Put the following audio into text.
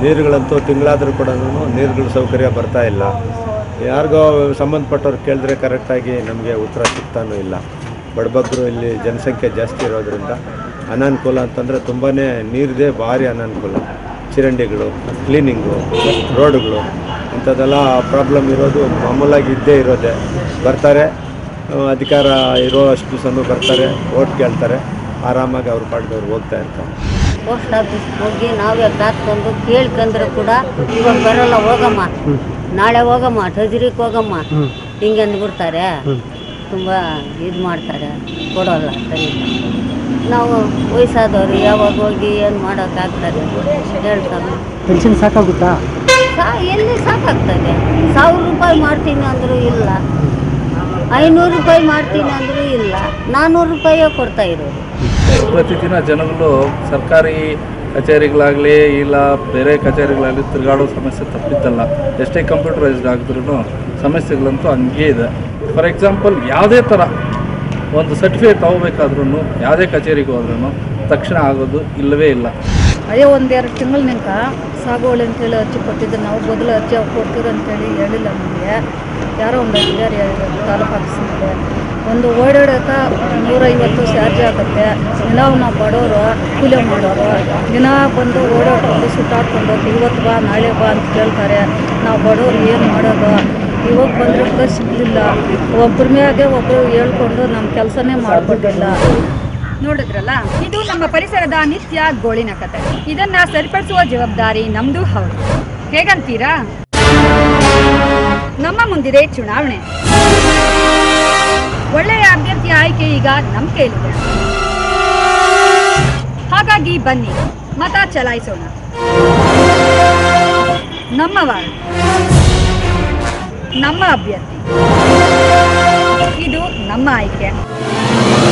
ನೀರುಗಳಂತೂ ತಿಂಗಳಾದರೂ ಕೂಡ ನೀರುಗಳ ಸೌಕರ್ಯ ಬರ್ತಾ ಇಲ್ಲ ಯಾರಿಗೋ ಸಂಬಂಧಪಟ್ಟವ್ರು ಕೇಳಿದ್ರೆ ಕರೆಕ್ಟಾಗಿ ನಮಗೆ ಉತ್ತರ ಸಿಗ್ತಾನೂ ಇಲ್ಲ ಬಡಬಗ್ಗರು ಇಲ್ಲಿ ಜನಸಂಖ್ಯೆ ಜಾಸ್ತಿ ಇರೋದ್ರಿಂದ ಅನಾನುಕೂಲ ಅಂತಂದರೆ ತುಂಬಾ ನೀರಿದೆ ಭಾರಿ ಅನಾನುಕೂಲ ಚರಂಡಿಗಳು ಕ್ಲೀನಿಂಗು ರೋಡುಗಳು ಇಂಥದ್ದೆಲ್ಲ ಪ್ರಾಬ್ಲಮ್ ಇರೋದು ಮಾಮೂಲಾಗಿ ಇದ್ದೇ ಇರೋದೆ ಬರ್ತಾರೆ ಆ, ಅಧಿಕಾರ ಇರೋ ಅಷ್ಟು ದಿವಸನೂ ಬರ್ತಾರೆ ಓಟ್ ಕೇಳ್ತಾರೆ ಆರಾಮಾಗಿ ಅವ್ರ ಪಾಡ್ಗೆ ಅವ್ರು ಹೋಗ್ತಾ ಇರ್ತಾರೆ ಪೋಸ್ಟ್ ಆಫೀಸ್ ಹೋಗಿ ನಾವೇ ಕಾತ್ಕೊಂಡು ಕೇಳ್ಕೊಂಡ್ರೆ ಕೂಡ ಇವಾಗ ಬರಲ್ಲ ಹೋಗಮ್ಮ ನಾಳೆ ಹೋಗಮ್ಮ ಟಜರಿಗೆ ಹೋಗಮ್ಮ ಹಿಂಗೆ ಅಂದ್ಬಿಡ್ತಾರೆ ತುಂಬ ಇದು ಮಾಡ್ತಾರೆ ಕೊಡೋಲ್ಲ ಸರಿ ನಾವು ವಯಸ್ಸಾದವ್ರು ಯಾವಾಗ ಹೋಗಿ ಏನು ಮಾಡೋಕ್ಕಾಗ್ತದೆ ಹೇಳ್ತಾರೆ ಪೆನ್ಷನ್ ಸಾಕಾಗುತ್ತಾ ಸಾ ಎಲ್ಲಿ ಸಾಕಾಗ್ತದೆ ಸಾವಿರ ರೂಪಾಯಿ ಮಾಡ್ತೀನಿ ಅಂದರೂ ಇಲ್ಲ ಐನೂರು ರೂಪಾಯಿ ಮಾಡ್ತೀನಿ ಅಂದರೂ ಇಲ್ಲ ನಾನ್ನೂರು ರೂಪಾಯೇ ಕೊಡ್ತಾ ಇರೋದು ಪ್ರತಿದಿನ ಜನಗಳು ಸರ್ಕಾರಿ ಕಚೇರಿಗಳಾಗಲಿ ಇಲ್ಲ ಬೇರೆ ಕಚೇರಿಗಳಾಗಲಿ ತಿರುಗಾಡೋ ಸಮಸ್ಯೆ ತಪ್ಪಿದ್ದಲ್ಲ ಎಷ್ಟೇ ಕಂಪ್ಯೂಟರೈಸ್ಡ್ ಆಗಿದ್ರೂ ಸಮಸ್ಯೆಗಳಂತೂ ಹಂಗೇ ಇದೆ ಫಾರ್ ಎಕ್ಸಾಂಪಲ್ ಯಾವುದೇ ಥರ ಒಂದು ಸರ್ಟಿಫಿಕೇಟ್ ತಗೋಬೇಕಾದ್ರೂ ಯಾವುದೇ ಕಚೇರಿಗೆ ಹೋದ್ರೂ ತಕ್ಷಣ ಆಗೋದು ಇಲ್ಲವೇ ಇಲ್ಲ ಅದೇ ಒಂದೆರಡು ತಿಂಗಳು ನಿಂಕ ಸಾಗುವಳಿ ಅಂತೇಳಿ ಅರ್ಜಿ ಕೊಟ್ಟಿದ್ದು ನಾವು ಬದಲು ಅರ್ಜಿ ಅವ್ರು ಕೊಡ್ತೀವಿ ಅಂತೇಳಿ ಹೇಳಿಲ್ಲ ನಮಗೆ ಯಾರೋ ಒಂದು ಅಧಿಕಾರಿ ಹೇಳಿದ್ರು ತಾಲೂಕು ಆಫೀಸಿನಲ್ಲಿ ಒಂದು ಓಡಾಡೋಕೆ ನೂರೈವತ್ತು ಚಾರ್ಜ್ ಆಗುತ್ತೆ ದಿನ ನಾವು ಬಡವರು ಕೂಲಿ ಮಾಡೋರು ದಿನ ಬಂದು ಓಡಾಡ್ಕೊಂಡು ಸುತ್ತಾಡ್ಕೊಂಡು ಇವತ್ತು ಬಾ ನಾಳೆ ಬಾ ಅಂತ ಕೇಳ್ತಾರೆ ನಾವು ಬಡವರು ಏನು ಮಾಡೋದು ಇವಾಗ ಬಂದರೆ ಕೂಡ ಸಿಗಲಿಲ್ಲ ಒಬ್ಬರ ಮ್ಯಾಗೆ ಒಬ್ಬರು ಹೇಳ್ಕೊಂಡು ನಮ್ಮ ಕೆಲಸನೇ ಮಾಡಿಕೊಟ್ಟಿಲ್ಲ ನೋಡಿದ್ರಲ್ಲ ಇದು ನಮ್ಮ ಪರಿಸರದ ನಿತ್ಯ ಗೋಳಿನ ಕತೆ ಇದನ್ನ ಸರಿಪಡಿಸುವ ಜವಾಬ್ದಾರಿ ನಮ್ದು ಹೌದು ಹೇಗಂತೀರಾ ನಮ್ಮ ಮುಂದಿದೆ ಚುನಾವಣೆ ಒಳ್ಳೆಯ ಅಭ್ಯರ್ಥಿ ಆಯ್ಕೆ ಈಗ ನಮ್ಮ ಕೈಲಿದೆ ಹಾಗಾಗಿ ಬನ್ನಿ ಮತ ಚಲಾಯಿಸೋಣ ನಮ್ಮ ವಾರ್ಡ್ ನಮ್ಮ ಅಭ್ಯರ್ಥಿ ಇದು ನಮ್ಮ ಆಯ್ಕೆ